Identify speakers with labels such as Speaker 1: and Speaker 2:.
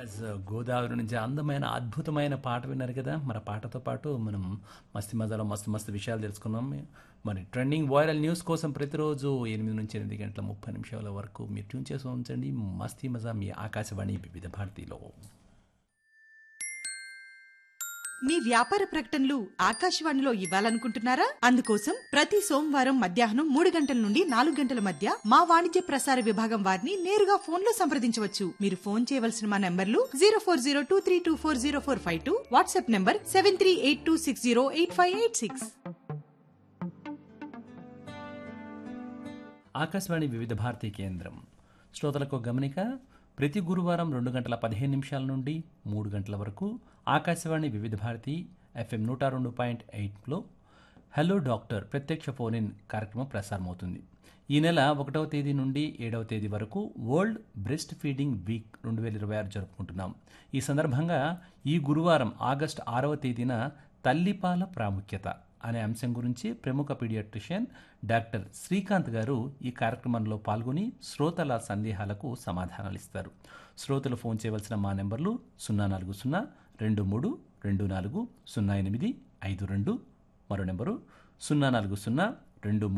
Speaker 1: yes Godavari నుంచి అందమైన అద్భుతమైన పాట విన్నారు కదా మరి ఆ పాటతో పాటు మనం మస్తి మజాలో మస్తు మస్తు విషయాలు తెలుసుకున్నాం మరి ట్రెండింగ్ వైరల్ న్యూస్ కోసం ప్రతిరోజు ఎనిమిది నుంచి ఎనిమిది గంటల ముప్పై నిమిషాల వరకు మీరు ట్యూన్ చేసి ఉంచండి మస్తీ మజా మీ ఆకాశవాణి వివిధ భారతిలో
Speaker 2: మీ వ్యాపార ప్రకటనలు ఆకాశవాణిలో ఇవ్వాలనుకుంటున్నారా అందుకోసం ప్రతి సోమవారం మధ్యాహ్నం మూడు గంటల నుండి నాలుగు గంటల మధ్య మా వాణిజ్య ప్రసార విభాగం వారిని నేరుగా ఫోన్ లో సంప్రదించవచ్చు మీరు ఫోన్ చేయవలసిన మా నంబర్లు zero four zero two three two four zero four five two WhatsApp number seven three eight two six zero eight five eight six
Speaker 1: Akashvani Vividh Bharati కేంద్రం శ్రోతలకు గమనిక ప్రతి గురువారం రెండు గంటల పదిహేను నిమిషాల నుండి మూడు గంటల వరకు ఆకాశవాణి వివిధ భారతి ఎఫ్ఎం నూట రెండు పాయింట్ ఎయిట్లో హలో డాక్టర్ ప్రత్యక్ష ఫోన్ ఇన్ కార్యక్రమం ప్రసారమవుతుంది ఈ నెల ఒకటవ తేదీ నుండి ఏడవ తేదీ వరకు వరల్డ్ బ్రెస్ట్ ఫీడింగ్ వీక్ రెండు వేల ఇరవై ఆరు జరుపుకుంటున్నాం ఈ సందర్భంగా ఈ గురువారం ఆగస్టు ఆరవ తేదీన తల్లిపాల ప్రాముఖ్యత అనే అంశం గురించి ప్రముఖ పీడియాట్రిషియన్ డాక్టర్ శ్రీకాంత్ గారు ఈ కార్యక్రమంలో పాల్గొని శ్రోతల సందేహాలకు సమాధానాలు ఇస్తారు శ్రోతలు ఫోన్ చేయవలసిన మా నెంబర్లు సున్నా నాలుగు సున్నా రెండు మూడు రెండు నాలుగు సున్నా ఎనిమిది ఐదు రెండు మరో నెంబరు సున్నా నాలుగు సున్నా రెండు